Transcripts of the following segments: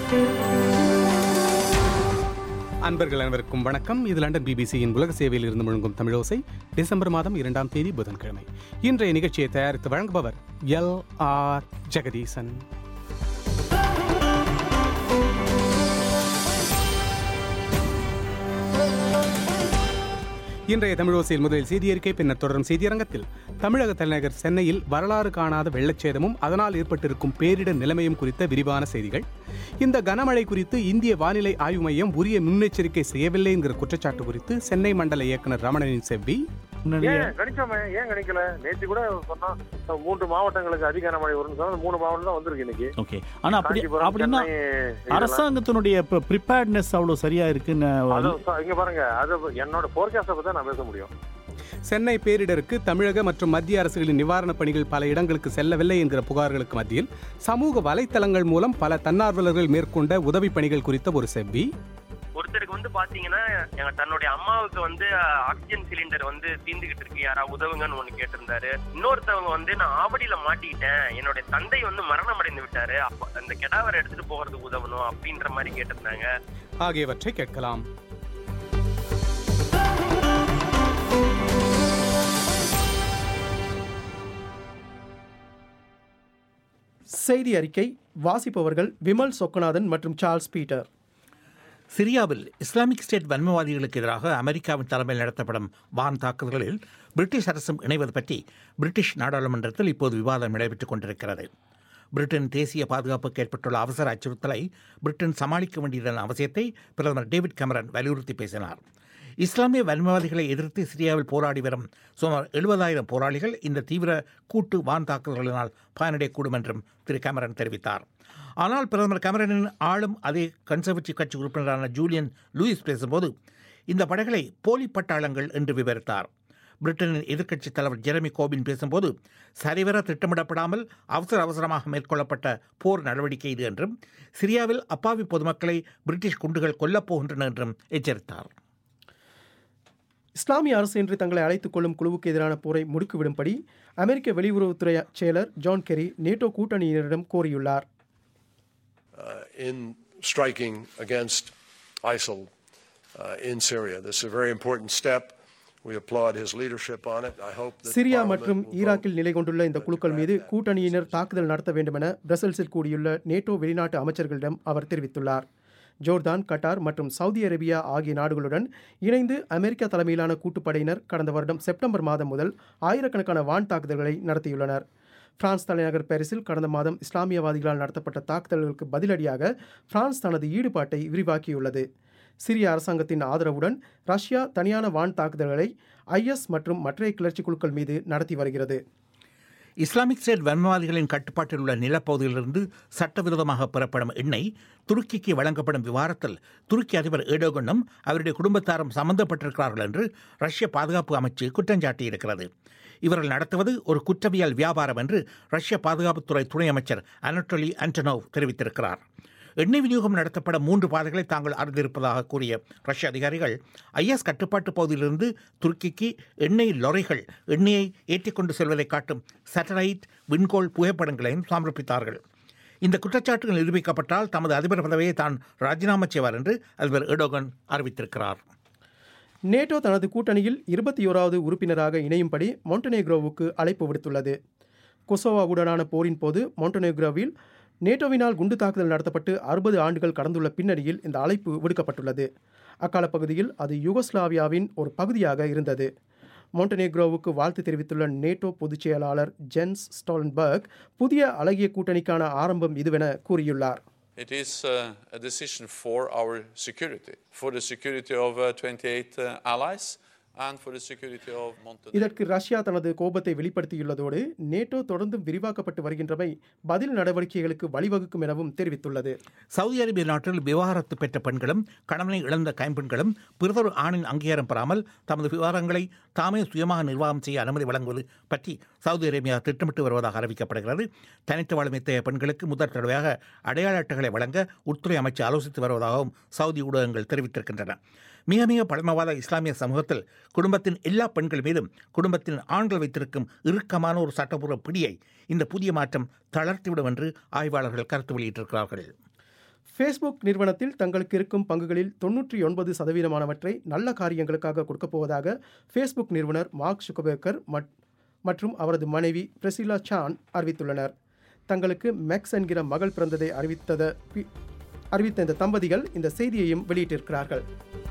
அன்பர்கள் அனைவருக்கும் வணக்கம் இது லண்டன் பிபிசியின் உலக சேவையில் இருந்து முழங்கும் தமிழோசை டிசம்பர் மாதம் இரண்டாம் தேதி புதன்கிழமை இன்றைய நிகழ்ச்சியை தயாரித்து வழங்குபவர் எல் ஆர் ஜெகதீசன் இன்றைய தமிழோசையில் முதலில் செய்தியறிக்கை பின்னர் தொடரும் செய்தியரங்கத்தில் தமிழக தலைநகர் சென்னையில் வரலாறு காணாத வெள்ளச்சேதமும் அதனால் ஏற்பட்டிருக்கும் பேரிடர் நிலைமையும் குறித்த விரிவான செய்திகள் இந்த கனமழை குறித்து இந்திய வானிலை ஆய்வு மையம் உரிய முன்னெச்சரிக்கை செய்யவில்லை என்கிற குற்றச்சாட்டு குறித்து சென்னை மண்டல இயக்குனர் ரமணனின் செவ்வி ஏன் கணிச்சோமே ஏன் கணிக்கல நேற்று கூட சொன்னோம் மூன்று மாவட்டங்களுக்கு அதிக கனமழை வரும்னு சொன்னா மூணு மாவட்டம் தான் வந்திருக்கு இன்னைக்கு ஓகே ஆனா அப்படி காஞ்சிபுரம், அப்படின்னா சென்னை, இதெல்லாம். அரசாங்கத்தினுடைய ப்ரிப்பேர்ட்னஸ் அவ்வளவு சரியா இருக்குன்னு அது ச- இங்க பாருங்க அது என்னோட போர்காஸ்ட பத்தி நான் பேச முடியும் சென்னை பேரிடருக்கு தமிழக மற்றும் மத்திய அரசுகளின் நிவாரணப் பணிகள் பல இடங்களுக்கு செல்லவில்லை என்கிற புகார்களுக்கு மத்தியில் சமூக வலைத்தளங்கள் மூலம் பல தன்னார்வலர்கள் மேற்கொண்ட உதவி பணிகள் குறித்த ஒரு செவ்வி ஒருத்தருக்கு வந்து பாத்தீங்கன்னா எங்க தன்னுடைய அம்மாவுக்கு வந்து ஆக்சிஜன் சிலிண்டர் வந்து தீந்துகிட்டு இருக்கு யாரா உதவுங்கன்னு ஒண்ணு கேட்டிருந்தாரு இன்னொருத்தவங்க வந்து நான் ஆவடியில மாட்டிக்கிட்டேன் என்னுடைய தந்தை வந்து மரணம் அடைந்து விட்டாரு அப்ப அந்த கெடாவரை எடுத்துட்டு போகிறதுக்கு உதவணும் அப்படின்ற மாதிரி கேட்டிருந்தாங்க ஆகியவற்றை கேட்கலாம் செய்தி அறிக்கை வாசிப்பவர்கள் விமல் சொக்கநாதன் மற்றும் சார்ல்ஸ் பீட்டர் சிரியாவில் இஸ்லாமிக் ஸ்டேட் வன்மவாதிகளுக்கு எதிராக அமெரிக்காவின் தலைமையில் நடத்தப்படும் வான் தாக்குதல்களில் பிரிட்டிஷ் அரசும் இணைவது பற்றி பிரிட்டிஷ் நாடாளுமன்றத்தில் இப்போது விவாதம் நடைபெற்றுக் கொண்டிருக்கிறது பிரிட்டன் தேசிய பாதுகாப்புக்கு ஏற்பட்டுள்ள அவசர அச்சுறுத்தலை பிரிட்டன் சமாளிக்க வேண்டியதன் அவசியத்தை பிரதமர் டேவிட் கமரன் வலியுறுத்தி பேசினார் இஸ்லாமிய வன்மவாதிகளை எதிர்த்து சிரியாவில் போராடி வரும் சுமார் எழுபதாயிரம் போராளிகள் இந்த தீவிர கூட்டு வான் தாக்குதல்களினால் பயனடையக்கூடும் என்றும் திரு கமரன் தெரிவித்தார் ஆனால் பிரதமர் கமரனின் ஆளும் அதே கன்சர்வேட்டிவ் கட்சி உறுப்பினரான ஜூலியன் லூயிஸ் பேசும்போது இந்த படைகளை போலி பட்டாளங்கள் என்று விவரித்தார் பிரிட்டனின் எதிர்க்கட்சித் தலைவர் ஜெரமி கோபின் பேசும்போது சரிவர திட்டமிடப்படாமல் அவசர அவசரமாக மேற்கொள்ளப்பட்ட போர் நடவடிக்கை இது என்றும் சிரியாவில் அப்பாவி பொதுமக்களை பிரிட்டிஷ் குண்டுகள் கொல்லப் போகின்றன என்றும் எச்சரித்தார் இஸ்லாமிய அரசு என்று தங்களை அழைத்துக் கொள்ளும் குழுவுக்கு எதிரான போரை முடுக்கிவிடும்படி அமெரிக்க வெளியுறவுத்துறை செயலர் ஜான் கெரி நேட்டோ கூட்டணியினரிடம் கோரியுள்ளார் uh, in striking against ISIL uh, in Syria. This is a very important step. We applaud his leadership on it. I hope that Syria Parliament மற்றும் will vote ஈராக்கில் நிலை கொண்டுள்ள இந்த குழுக்கள் மீது கூட்டணியினர் தாக்குதல் நடத்த வேண்டுமென பிரசல்ஸில் கூடியுள்ள நேட்டோ வெளிநாட்டு அமைச்சர்களிடம் அவர் தெரிவித்துள்ளார் ஜோர்தான் கட்டார் மற்றும் சவுதி அரேபியா ஆகிய நாடுகளுடன் இணைந்து அமெரிக்கா தலைமையிலான கூட்டுப்படையினர் கடந்த வருடம் செப்டம்பர் மாதம் முதல் ஆயிரக்கணக்கான வான் தாக்குதல்களை நடத்தியுள்ளனர் பிரான்ஸ் தலைநகர் பாரிஸில் கடந்த மாதம் இஸ்லாமியவாதிகளால் நடத்தப்பட்ட தாக்குதல்களுக்கு பதிலடியாக பிரான்ஸ் தனது ஈடுபாட்டை விரிவாக்கியுள்ளது சிரிய அரசாங்கத்தின் ஆதரவுடன் ரஷ்யா தனியான வான் தாக்குதல்களை ஐஎஸ் மற்றும் மற்ற கிளர்ச்சி குழுக்கள் மீது நடத்தி வருகிறது இஸ்லாமிக் ஸ்டேட் வன்மவாதிகளின் கட்டுப்பாட்டில் உள்ள நிலப்பகுதியிலிருந்து சட்டவிரோதமாக பெறப்படும் எண்ணெய் துருக்கிக்கு வழங்கப்படும் விவகாரத்தில் துருக்கி அதிபர் ஏடோகனும் அவருடைய குடும்பத்தாரும் சம்பந்தப்பட்டிருக்கிறார்கள் என்று ரஷ்ய பாதுகாப்பு அமைச்சு குற்றஞ்சாட்டியிருக்கிறது இவர்கள் நடத்துவது ஒரு குற்றவியல் வியாபாரம் என்று ரஷ்ய பாதுகாப்புத்துறை துணை அமைச்சர் அனட்டோலி அண்டனோவ் தெரிவித்திருக்கிறார் எண்ணெய் விநியோகம் நடத்தப்பட மூன்று பாதைகளை தாங்கள் அறிந்திருப்பதாக கூறிய ரஷ்ய அதிகாரிகள் ஐஎஸ் கட்டுப்பாட்டு பகுதியிலிருந்து துருக்கிக்கு எண்ணெய் லொரிகள் எண்ணெயை ஏற்றிக்கொண்டு செல்வதை காட்டும் சேட்டலைட் விண்கோள் புகைப்படங்களையும் சமர்ப்பித்தார்கள் இந்த குற்றச்சாட்டுகள் நிரூபிக்கப்பட்டால் தமது அதிபர் பதவியை தான் ராஜினாமா செய்வார் என்று அதிபர் எடோகன் அறிவித்திருக்கிறார் நேட்டோ தனது கூட்டணியில் இருபத்தி ஓராவது உறுப்பினராக இணையும்படி மொண்டனேக்ரோவுக்கு அழைப்பு விடுத்துள்ளது கொசோவாவுடனான போரின் போது மொண்டனேக்ரோவில் நேட்டோவினால் குண்டு தாக்குதல் நடத்தப்பட்டு அறுபது ஆண்டுகள் கடந்துள்ள பின்னணியில் இந்த அழைப்பு விடுக்கப்பட்டுள்ளது அக்கால பகுதியில் அது யுகோஸ்லாவியாவின் ஒரு பகுதியாக இருந்தது மொண்டனேக்ரோவுக்கு வாழ்த்து தெரிவித்துள்ள நேட்டோ பொதுச் செயலாளர் ஜென்ஸ் ஸ்டாலன்பர்க் புதிய அழகிய கூட்டணிக்கான ஆரம்பம் இதுவென கூறியுள்ளார் It is uh, a decision for our security, for the security of uh, 28 uh, allies, and for the security of Montenegro. இதற்கு ரஷ்யா தனது கோபத்தை வெளிப்படுத்தியுள்ளதோடு நேட்டோ தொடர்ந்தும் விரிவாக்கப்பட்டு வருகின்றமை பதில் நடவடிக்கைகளுக்கு வழிவகுக்கும் எனவும் தெரிவித்துள்ளது சவுதி அரேபிய நாட்டில் விவாகரத்து பெற்ற பெண்களும் கணவனை இழந்த கைம்பெண்களும் பிறதொரு ஆணின் அங்கீகாரம் பெறாமல் தமது விவகாரங்களை தாமே சுயமாக நிர்வாகம் செய்ய அனுமதி வழங்குவது பற்றி சவுதி அரேபியா திட்டமிட்டு வருவதாக அறிவிக்கப்படுகிறது தனித்து வாழும் இத்தகைய பெண்களுக்கு முதல் தடவையாக அடையாள அட்டைகளை வழங்க உள்துறை அமைச்சு ஆலோசித்து வருவதாகவும் சவுதி ஊடகங்கள் தெரிவித்திருக்கின்றன மிக மிக பழமைவாத இஸ்லாமிய சமூகத்தில் குடும்பத்தின் எல்லா பெண்கள் மீதும் குடும்பத்தின் ஆண்கள் வைத்திருக்கும் இறுக்கமான ஒரு சட்டப்பூர்வ பிடியை இந்த புதிய மாற்றம் தளர்த்திவிடும் என்று ஆய்வாளர்கள் கருத்து வெளியிட்டிருக்கிறார்கள் ஃபேஸ்புக் நிறுவனத்தில் தங்களுக்கு இருக்கும் பங்குகளில் தொன்னூற்றி ஒன்பது சதவீதமானவற்றை நல்ல காரியங்களுக்காக கொடுக்கப் போவதாக ஃபேஸ்புக் நிறுவனர் மார்க் சுகபேக்கர் மற்றும் அவரது மனைவி பிரசிலா சான் அறிவித்துள்ளனர் தங்களுக்கு மெக்ஸ் என்கிற மகள் பிறந்ததை அறிவித்தத அறிவித்த இந்த தம்பதிகள் இந்த செய்தியையும் வெளியிட்டிருக்கிறார்கள்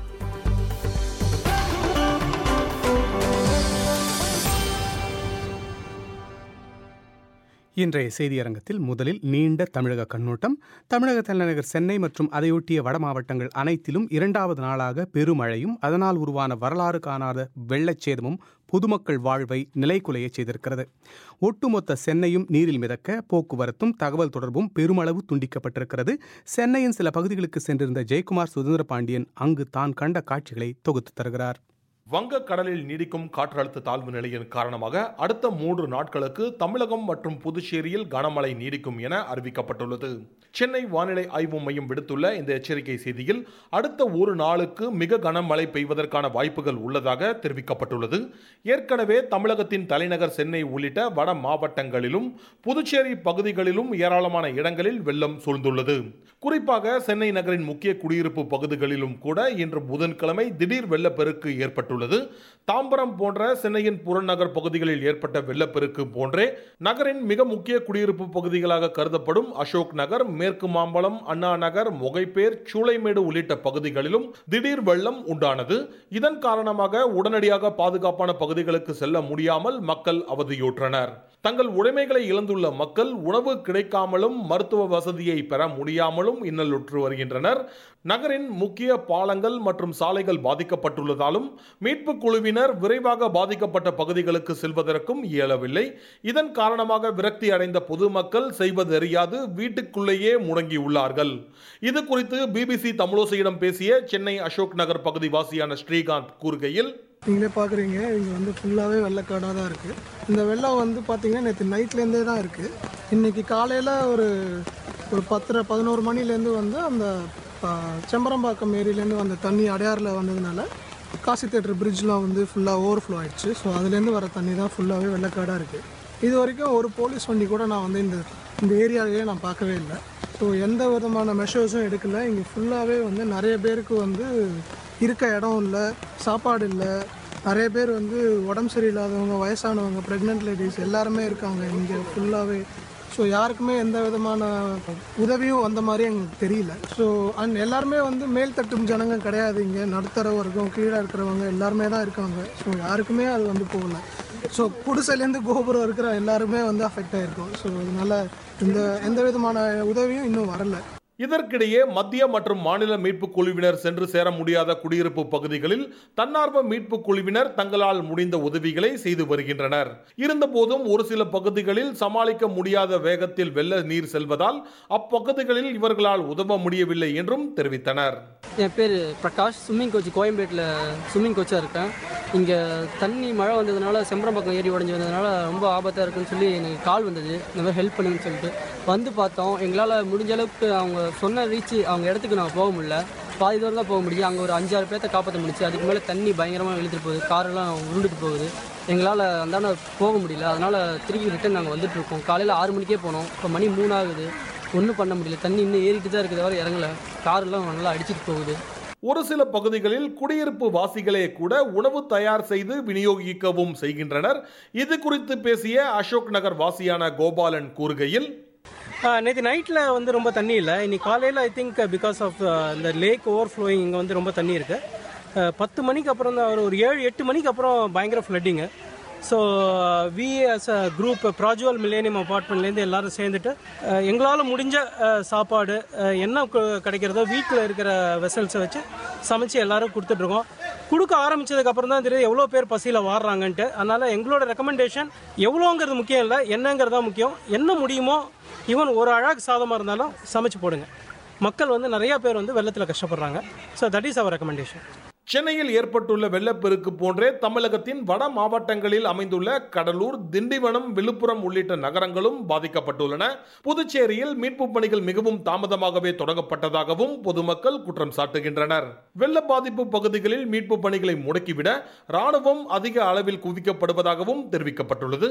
இன்றைய செய்தியரங்கத்தில் முதலில் நீண்ட தமிழக கண்ணோட்டம் தமிழக தலைநகர் சென்னை மற்றும் அதையொட்டிய வட மாவட்டங்கள் அனைத்திலும் இரண்டாவது நாளாக பெருமழையும் அதனால் உருவான வரலாறு காணாத வெள்ளச்சேதமும் பொதுமக்கள் வாழ்வை நிலைக்குலைய செய்திருக்கிறது ஒட்டுமொத்த சென்னையும் நீரில் மிதக்க போக்குவரத்தும் தகவல் தொடர்பும் பெருமளவு துண்டிக்கப்பட்டிருக்கிறது சென்னையின் சில பகுதிகளுக்கு சென்றிருந்த ஜெயக்குமார் சுதந்திர பாண்டியன் அங்கு தான் கண்ட காட்சிகளை தொகுத்து தருகிறார் வங்கக்கடலில் நீடிக்கும் காற்றழுத்த தாழ்வு நிலையின் காரணமாக அடுத்த மூன்று நாட்களுக்கு தமிழகம் மற்றும் புதுச்சேரியில் கனமழை நீடிக்கும் என அறிவிக்கப்பட்டுள்ளது சென்னை வானிலை ஆய்வு மையம் விடுத்துள்ள இந்த எச்சரிக்கை செய்தியில் அடுத்த ஒரு நாளுக்கு மிக கனமழை பெய்வதற்கான வாய்ப்புகள் உள்ளதாக தெரிவிக்கப்பட்டுள்ளது ஏற்கனவே தமிழகத்தின் தலைநகர் சென்னை உள்ளிட்ட வட மாவட்டங்களிலும் புதுச்சேரி பகுதிகளிலும் ஏராளமான இடங்களில் வெள்ளம் சூழ்ந்துள்ளது குறிப்பாக சென்னை நகரின் முக்கிய குடியிருப்பு பகுதிகளிலும் கூட இன்று புதன்கிழமை திடீர் வெள்ளப்பெருக்கு ஏற்பட்டுள்ளது ஏற்பட்டுள்ளது தாம்பரம் போன்ற சென்னையின் புறநகர் பகுதிகளில் ஏற்பட்ட வெள்ளப்பெருக்கு போன்றே நகரின் மிக முக்கிய குடியிருப்பு பகுதிகளாக கருதப்படும் அசோக் நகர் மேற்கு மாம்பலம் அண்ணா நகர் மொகைப்பேர் சூளைமேடு உள்ளிட்ட பகுதிகளிலும் திடீர் வெள்ளம் உண்டானது இதன் காரணமாக உடனடியாக பாதுகாப்பான பகுதிகளுக்கு செல்ல முடியாமல் மக்கள் அவதியுற்றனர் தங்கள் உடைமைகளை இழந்துள்ள மக்கள் உணவு கிடைக்காமலும் மருத்துவ வசதியை பெற முடியாமலும் இன்னலுற்று வருகின்றனர் நகரின் முக்கிய பாலங்கள் மற்றும் சாலைகள் பாதிக்கப்பட்டுள்ளதாலும் மீட்பு குழுவினர் விரைவாக பாதிக்கப்பட்ட பகுதிகளுக்கு செல்வதற்கும் இயலவில்லை இதன் காரணமாக விரக்தி அடைந்த பொதுமக்கள் செய்வதறியாது வீட்டுக்குள்ளேயே முடங்கியுள்ளார்கள் இது குறித்து பிபிசி தமிழோசையிடம் பேசிய சென்னை அசோக் நகர் பகுதி வாசியான ஸ்ரீகாந்த் கூறுகையில் நீங்களே பார்க்குறீங்க இங்கே வந்து ஃபுல்லாகவே வெள்ளக்காடாக தான் இருக்குது இந்த வெள்ளம் வந்து பார்த்தீங்கன்னா நேற்று நைட்லேருந்தே தான் இருக்குது இன்றைக்கி காலையில் ஒரு ஒரு பத்தரை பதினோரு மணிலேருந்து வந்து அந்த செம்பரம்பாக்கம் ஏரியிலேருந்து வந்த தண்ணி அடையாறில் வந்ததுனால காசி தேட்டர் பிரிட்ஜ்லாம் வந்து ஃபுல்லாக ஓவர்ஃப்ளோ ஆயிடுச்சு ஸோ அதுலேருந்து வர தண்ணி தான் ஃபுல்லாகவே வெள்ளக்காடாக இருக்குது இது வரைக்கும் ஒரு போலீஸ் வண்டி கூட நான் வந்து இந்த இந்த ஏரியாவிலேயே நான் பார்க்கவே இல்லை ஸோ எந்த விதமான மெஷர்ஸும் எடுக்கல இங்கே ஃபுல்லாகவே வந்து நிறைய பேருக்கு வந்து இருக்க இடம் இல்லை சாப்பாடு இல்லை நிறைய பேர் வந்து உடம்பு சரியில்லாதவங்க வயசானவங்க ப்ரெக்னென்ட் லேடிஸ் எல்லாருமே இருக்காங்க இங்கே ஃபுல்லாகவே ஸோ யாருக்குமே எந்த விதமான உதவியும் வந்த மாதிரி எங்களுக்கு தெரியல ஸோ அண்ட் எல்லாருமே வந்து மேல்தட்டு ஜனங்க கிடையாது இங்கே நடுத்தர வர்க்கம் கீழே இருக்கிறவங்க எல்லாருமே தான் இருக்காங்க ஸோ யாருக்குமே அது வந்து போகல ஸோ குடிசைலேருந்து கோபுரம் இருக்கிற எல்லாருமே வந்து அஃபெக்ட் ஆகிருக்கும் ஸோ அதனால் இந்த எந்த விதமான உதவியும் இன்னும் வரல இதற்கிடையே மத்திய மற்றும் மாநில மீட்பு குழுவினர் சென்று சேர முடியாத குடியிருப்பு பகுதிகளில் தன்னார்வ மீட்பு குழுவினர் தங்களால் முடிந்த உதவிகளை செய்து வருகின்றனர் இருந்தபோதும் ஒரு சில பகுதிகளில் சமாளிக்க முடியாத வேகத்தில் வெள்ள நீர் செல்வதால் அப்பகுதிகளில் இவர்களால் உதவ முடியவில்லை என்றும் தெரிவித்தனர் என் பேர் பிரகாஷ் ஸ்விம்மிங் கோச் கோயம்பேட்டில் ஸ்விம்மிங் கோச்சாக இருக்கேன் இங்கே தண்ணி மழை வந்ததுனால செம்பரம்பாக்கம் ஏரி உடஞ்சி வந்ததுனால ரொம்ப ஆபத்தாக இருக்குன்னு சொல்லி எனக்கு கால் வந்தது இந்த மாதிரி ஹெல்ப் பண்ணுங்கன்னு சொல்லிட்டு வந்து பார்த்தோம் எங்களால் முடிஞ்ச அளவுக்கு அவங்க சொன்ன ரீச் அவங்க இடத்துக்கு நாங்கள் போக முடியல பாதி தூரம் தான் போக முடியும் அங்கே ஒரு அஞ்சாறு பேர்த்த காப்பாற்ற முடிச்சு அதுக்கு மேலே தண்ணி பயங்கரமாக இழுத்துட்டு போகுது காரெல்லாம் உருண்டுட்டு போகுது எங்களால் அந்தாண்ட போக முடியல அதனால் திருப்பி ரிட்டன் நாங்கள் வந்துட்டு இருக்கோம் காலையில் ஆறு மணிக்கே போனோம் இப்போ மணி மூணு ஆகுது ஒன்றும் பண்ண முடியல தண்ணி இன்னும் ஏறிட்டு தான் இருக்குது தவிர இறங்கல காரெல்லாம் நல்லா அடிச்சிட்டு போகுது ஒரு சில பகுதிகளில் குடியிருப்பு வாசிகளே கூட உணவு தயார் செய்து விநியோகிக்கவும் செய்கின்றனர் இது குறித்து பேசிய அசோக் நகர் வாசியான கோபாலன் கூறுகையில் நேற்று நைட்டில் வந்து ரொம்ப தண்ணி இல்லை இன்னைக்கு காலையில் ஐ திங்க் பிகாஸ் ஆஃப் இந்த லேக் ஓவர் ஃப்ளோயிங் இங்கே வந்து ரொம்ப தண்ணி இருக்குது பத்து மணிக்கு அப்புறம் தான் ஒரு ஏழு எட்டு மணிக்கு அப்புறம் பயங்கர flooding so we as a group Prajwal millennium அப்பார்ட்மெண்ட்லேருந்து எல்லாரும் சேர்ந்துட்டு எங்களால் முடிஞ்ச சாப்பாடு என்ன கிடைக்கிறதோ வீட்டில் இருக்கிற வெசல்ஸை வச்சு சமைச்சு எல்லாரும் கொடுத்துட்ருக்கோம் கொடுக்க ஆரம்பித்ததுக்கப்புறம் தான் தெரியுது எவ்வளோ பேர் பசியில் வாடுறாங்கன்ட்டு அதனால் எங்களோட ரெக்கமெண்டேஷன் எவ்வளோங்கிறது முக்கியம் இல்லை என்னங்கிறது தான் முக்கியம் என்ன முடியுமோ ஈவன் ஒரு அழகு சாதமாக இருந்தாலும் சமைச்சு போடுங்க மக்கள் வந்து நிறையா பேர் வந்து வெள்ளத்தில் கஷ்டப்படுறாங்க so that is our recommendation சென்னையில் ஏற்பட்டுள்ள வெள்ளப்பெருக்கு போன்றே தமிழகத்தின் வட மாவட்டங்களில் அமைந்துள்ள கடலூர் திண்டிவனம் விழுப்புரம் உள்ளிட்ட நகரங்களும் பாதிக்கப்பட்டுள்ளன புதுச்சேரியில் மீட்பு பணிகள் மிகவும் தாமதமாகவே தொடங்கப்பட்டதாகவும் பொதுமக்கள் குற்றம் சாட்டுகின்றனர் வெள்ள பாதிப்பு பகுதிகளில் மீட்பு பணிகளை முடக்கிவிட ராணுவம் அதிக அளவில் குவிக்கப்படுவதாகவும் தெரிவிக்கப்பட்டுள்ளது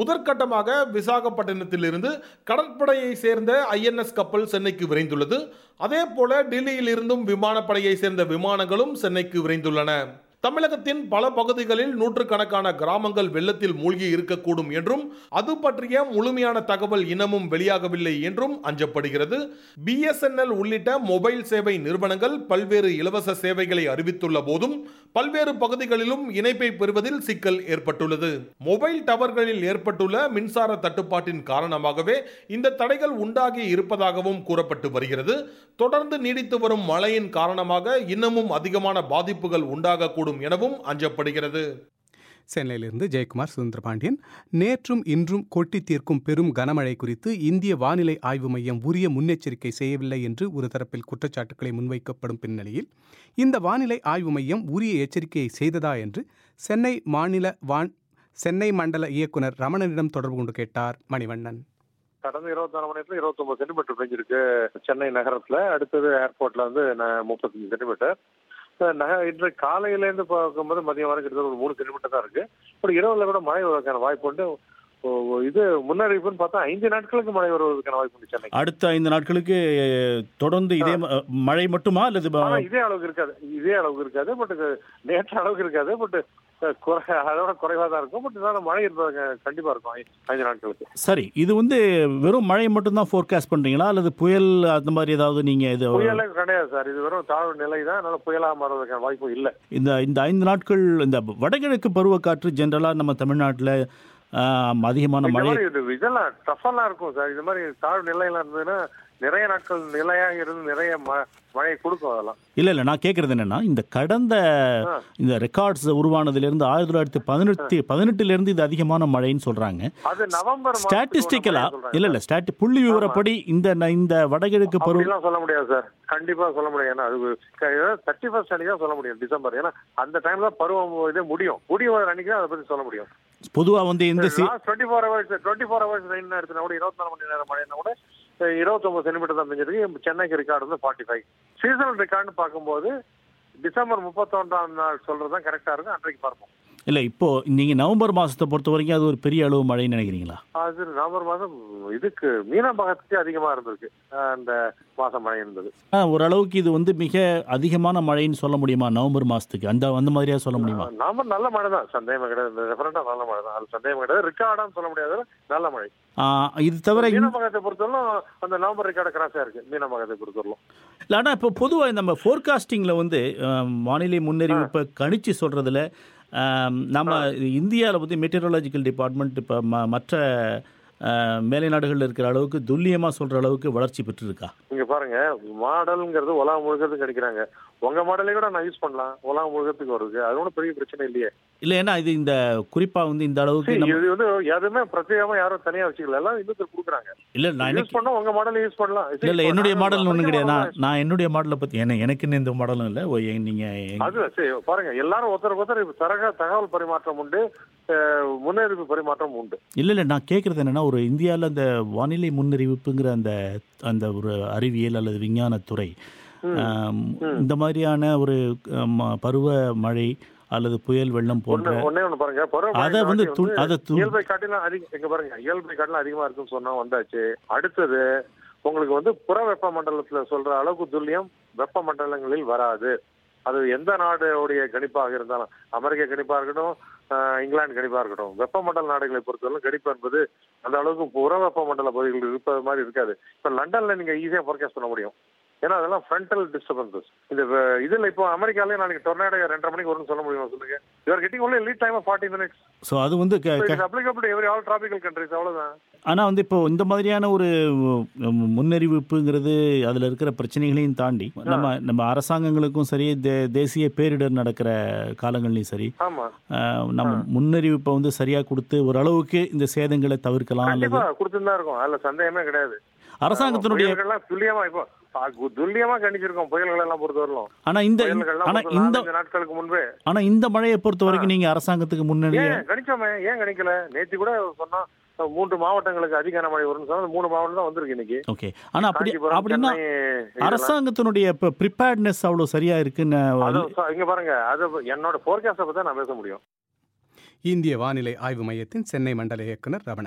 முதற்கட்டமாக விசாகப்பட்டினத்திலிருந்து கடற்படையை சேர்ந்த ஐஎன்எஸ் கப்பல் சென்னைக்கு விரைந்துள்ளது அதே போல டெல்லியில் இருந்தும் விமானப்படையை சேர்ந்த விமானங்களும் சென்னைக்கு விரைந்துள்ளன தமிழகத்தின் பல பகுதிகளில் நூற்றுக்கணக்கான கிராமங்கள் வெள்ளத்தில் மூழ்கி இருக்கக்கூடும் என்றும் அது பற்றிய முழுமையான தகவல் இன்னமும் வெளியாகவில்லை என்றும் அஞ்சப்படுகிறது பிஎஸ்என்எல் உள்ளிட்ட மொபைல் சேவை நிறுவனங்கள் பல்வேறு இலவச சேவைகளை அறிவித்துள்ள போதும் பல்வேறு பகுதிகளிலும் இணைப்பை பெறுவதில் சிக்கல் ஏற்பட்டுள்ளது மொபைல் டவர்களில் ஏற்பட்டுள்ள மின்சார தட்டுப்பாட்டின் காரணமாகவே இந்த தடைகள் உண்டாகி இருப்பதாகவும் கூறப்பட்டு வருகிறது தொடர்ந்து நீடித்து வரும் மழையின் காரணமாக இன்னமும் அதிகமான பாதிப்புகள் உண்டாகக்கூடும் எனவும் அஞ்சப்படுகிறது சென்னையிலிருந்து ஜெயக்குமார் சுந்தரபாண்டியன் நேற்றும் இன்றும் கொட்டி தீர்க்கும் பெரும் கனமழை குறித்து இந்திய வானிலை ஆய்வு மையம் உரிய முன்னெச்சரிக்கை செய்யவில்லை என்று ஒரு தரப்பில் குற்றச்சாட்டுகளை முன்வைக்கப்படும் பின்னணியில் இந்த வானிலை ஆய்வு மையம் உரிய எச்சரிக்கையை செய்ததா என்று சென்னை மாநில வான் சென்னை மண்டல இயக்குனர் ரமணனிடம் தொடர்பு கொண்டு கேட்டார் மணிவண்ணன் கடந்த இருபத்தி நாலு மணி நேரத்துல இருபத்தி ஒன்பது சென்டிமீட்டர் பெஞ்சிருக்கு சென்னை நகரத்துல அடுத்தது ஏர்போர்ட்ல வந்து முப்பத்தஞ்சு சென்டிமீட்டர் நக இன்று காலையில இருந்து பார்க்கும்போது மதியம் வரைக்கும் கிட்டத்தட்ட ஒரு மூணு சென்டிமீட்டர் தான் இருக்கு பட் இரவுல கூட மழை வருவதற்கான வாய்ப்பு உண்டு ஓ, ஓ, இது முன்னறிவிப்புன்னு பார்த்தா ஐந்து நாட்களுக்கு மழை வருவதற்கான வாய்ப்பு உண்டு சென்னை அடுத்த ஐந்து நாட்களுக்கு அஹ், தொடர்ந்து இதே ம- மழை மட்டுமா அல்லது ப- ஆனா இதே அளவுக்கு இருக்காது இதே அளவுக்கு இருக்காது பட் நேற்று அளவுக்கு இருக்காது பட் குறை அதோட குறைவா தான் இருக்கும் பட் இருந்தாலும் மழை இருப்பது கண்டிப்பா இருக்கும் ஐ- ஐந்து நாட்களுக்கு சரி இது வந்து வெறும் மழை மட்டும்தான் ஃபோர்காஸ்ட் பண்றீங்களா அல்லது புயல் அந்த மாதிரி ஏதாவது நீங்க இது புயலே கிடையாது சார் இது வெறும் தாழ்வு நிலை தான் அதனால புயலா மாறுவதற்கான வாய்ப்பு இல்லை இந்த இந்த ஐந்து நாட்கள் இந்த வடகிழக்கு பருவக்காற்று ஜென்ரலா நம்ம தமிழ்நாட்டில் அதிகமான இந்த மழை மாதிரி இது இதெல்லாம் டஃபெல்லாம் இருக்கும் சார் இது மாதிரி தாழ்வு நிலையெல்லாம் இருந்ததுன்னா நிறைய நாட்கள் நிலையாக இருந்து நிறைய ம- மழையை கொடுக்கும் அதெல்லாம் இல்ல இல்ல நான் கேக்குறது என்னன்னா இந்த கடந்த ஆ. இந்த ரெக்கார்ட்ஸ் உருவானதிலிருந்து ஆயிரத்தி தொள்ளாயிரத்தி பதினெட்டு பதினெட்டுல இருந்து இது அதிகமான மழைன்னு சொல்றாங்க அது நவம்பர் மாசத்துக்கு ஸ்டாட்டிஸ்டிக்கலா ஒரு மழை இல்ல இல்ல ஸ்டாட்டி புள்ளி விவரப்படி இந்த ந- இந்த வடகிழக்கு பருவ அப்படிலாம் சொல்ல முடியாது சார் கண்டிப்பா சொல்ல முடியாது ஏன்னா அது தேர்ட்டி ஃபர்ஸ்ட் அன்னைக்கு தான் சொல்ல முடியும் டிசம்பர் ஏன்னா அந்த டைம்ல பருவம் இதே முடியும் முடியும் அன்னைக்கு தான் அதை பத்தி சொல்ல முடியும் பொதுவா வந்து இந்த சி- twenty four hours twenty four hours rain எடுத்தா கூட இருபத்தி நாலு மணி நேரம் மழைனா கூட இருபத்தொன்பது சென்டிமீட்டர் தான் பெஞ்சிருக்கு சென்னைக்கு ரெக்கார்டு வந்து ஃபார்ட்டி ஃபைவ் சீசனல் ரெக்கார்டுன்னு பார்க்கும்போது டிசம்பர் முப்பத்தொன்றாம் நாள் சொல்றது தான் கரெக்டா இருக்கும் அன்றைக்கு பார்ப்போம் இல்ல இப்போ நீங்க நவம்பர் மாசத்தை பொறுத்த வரைக்கும் அது ஒரு பெரிய அளவு மழைன்னு நினைக்கிறீங்களா அது நவம்பர் மாதம் இதுக்கு மீனம்பாக்கத்துக்கு அதிகமா இருந்திருக்கு அஹ் அந்த மாசம் மழை இருந்தது ஆ, ஓரளவுக்கு இது வந்து மிக அதிகமான மழைன்னு சொல்ல முடியுமா நவம்பர் மாசத்துக்கு அந்த அந்த மாதிரியா சொல்ல முடியுமா நவம்பர் நல்ல மழை தான் சந்தேகமே கிடையாது ரெஃபரண்டா நல்ல மழை தான் அது சந்தேகம் கிடையாது ரெக்கார்டான்னு சொல்ல முடியாது நல்ல மழை ஆ, இது தவிர இந்த- மீனம்பாக்கத்தை பொறுத்தவரைக்கும் அந்த நவம்பர் ரெக்கார்டு கிராஸா இருக்கு மீனம்பாக்கத்தை பொறுத்தவரைக்கும் இல்ல, ஆனா இப்போ பொதுவாக நம்ம ஃபோர்காஸ்டிங்கில் வந்து ஆம், வானிலை முன்னறிவிப்பை கணிச்சு சொல்றதுல ஆம், நம்ம இந்தியாவில் வந்து மெட்டீரியாலஜிக்கல் டிபார்ட்மெண்ட் இப்போ ம மற்ற ஆ, மேலை நாடுகளில் இருக்கிற அளவுக்கு துல்லியமாக சொல்கிற அளவுக்கு வளர்ச்சி பெற்றிருக்கா இங்க பாருங்க மாடல்ங்கிறது உலகம் முழுக்கிறதுக்கு அடிக்கிறாங்க உங்க மாடலே கூட நான் யூஸ் பண்ணலாம் உலகம் முழுக்கிறதுக்கு வருது அது ஒன்றும் பெரிய பிரச்சனை இல்லையே இல்லை ஏன்னா இது இந்த குறிப்பாக வந்து இந்த அளவுக்கு See, நம்ம இது வந்து எதுவுமே பிரத்யேகமா யாரும் தனியா வச்சுக்கல எல்லாம் இன்னொருத்தர் கொடுக்குறாங்க இல்லை நான் யூஸ் எனக்கு பண்ணா உங்க மாடல் யூஸ் பண்ணலாம் இல்லை இல்லை என்னுடைய மாடல் ஒன்றும் கிடையாது நான் அது நான் என்னுடைய மாடலை பற்றி என்ன எனக்குன்னு எந்த மாடலும் இல்லை ஓ, எ- நீங்க அது சரி பாருங்க எல்லாரும் ஒருத்தருக்கு ஒருத்தர் தரக தகவல் பரிமாற்றம் உண்டு அஹ், முன்னறிவிப்பு பரிமாற்றம் உண்டு இல்லை இல்லை நான் கேட்குறது என்னன்னா ஒரு இந்தியாவில் அந்த வானிலை முன்னறிவிப்புங்கிற அந்த அந்த ஒரு அறிவியல் அல்லது விஞ்ஞானத்துறை ஆம், இந்த மாதிரியான ஒரு ஆம், பருவ மழை அல்லது புயல் வெள்ளம் போன்ற ஒண்ணு ஒண்ணே ஒண்ணு பாருங்க பருவமழை அதை வந்து நாட்டி து- அதை து- இயல்பை காட்டிலும் அதிகம் எங்க பாருங்க இயல்பை காட்டிலும் அதிகமா இருக்குன்னு சொன்னா வந்தாச்சு அடுத்தது உங்களுக்கு வந்து புற வெப்ப மண்டலத்துல சொல்ற அளவுக்கு துல்லியம் வெப்ப மண்டலங்களில் வராது அது எந்த நாடுடைய கணிப்பாக இருந்தாலும் அமெரிக்க கணிப்பா இருக்கட்டும் ஆஹ், இங்கிலாந்து கணிப்பா இருக்கட்டும் வெப்பமண்டல நாடுகளை பொறுத்தவரை கணிப்பு என்பது அந்த அளவுக்கு புற வெப்ப மண்டல பகுதிகள் இருப்பது மாதிரி இருக்காது இப்ப லண்டன்ல நீங்க ஈஸியா forecast பண்ண முடியும் ஏன்னா அதெல்லாம் ஃப்ரண்டல் டிஸ்டர்பன்சஸ் இந்த வ- இதுல இப்போ அமெரிக்காலே நாளைக்கு டொர்னாடோ ரெண்டரை மணிக்கு வரும்னு சொல்ல முடியுமா சொல்லுங்க you're getting only lead time forty minutes so அது வந்து க- க- it's applicable every all tropical countries அவ்வளவுதான் ஆனால் வந்து இப்போ இந்த மாதிரியான ஒரு உம், முன்னறிவிப்புங்கிறது அதில் இருக்கிற பிரச்சனைகளையும் தாண்டி நம்ம நம்ம அரசாங்கங்களுக்கும் சரி தே தேசிய பேரிடர் நடக்கிற காலங்கள்லையும் சரி ஆமா ஆஹ், நம்ம முன்னறிவிப்பை வந்து சரியாக கொடுத்து ஓரளவுக்கு இந்த சேதங்களை தவிர்க்கலாம் அல்லது கண்டிப்பா கொடுத்துட்டு தான் இருக்கும் அதுல சந்தேகமே கிடையாது அரசாங்கத்தினுடைய புயல்கள்லாம் துல்லியமா இப்போ ஆ, கு- துல்லியமா கணிச்சிருக்கோம் புயல்கள் எல்லாம் பொறுத்த வரலாம் ஆனால் இந்த புயல்கள்லாம் ஆனால் பொறுத்த இந்த நாலஞ்சு நாட்களுக்கு முன்பே ஆனால் இந்த மழையை பொறுத்த வரைக்கும் நீங்கள் அரசாங்கத்துக்கு முன்னணி ஏன் கணிச்சோமே ஏன் கணிக்கல நேத்து கூட சொன்னா அஹ், மூன்று மாவட்டங்களுக்கு அதிக கனமழை வரும்னு சொன்னா அந்த மூணு மாவட்டம் தான் வந்திருக்கு இன்னைக்கு ஓகே ஆனால் அப்படி காஞ்சிபுரம், அப்படின்னா சென்னை, இதெல்லாம். அரசாங்கத்தினுடைய இப்போ ப்ரிப்பேர்ட்னஸ் அவ்வளோ சரியாக இருக்குன்னு அது ச- இங்க பாருங்க அது என்னோட போர்காஸ்ட பத்தி நான் பேச முடியும் இந்திய வானிலை ஆய்வு மையத்தின் சென்னை மண்டல இயக்குனர் ரமணன்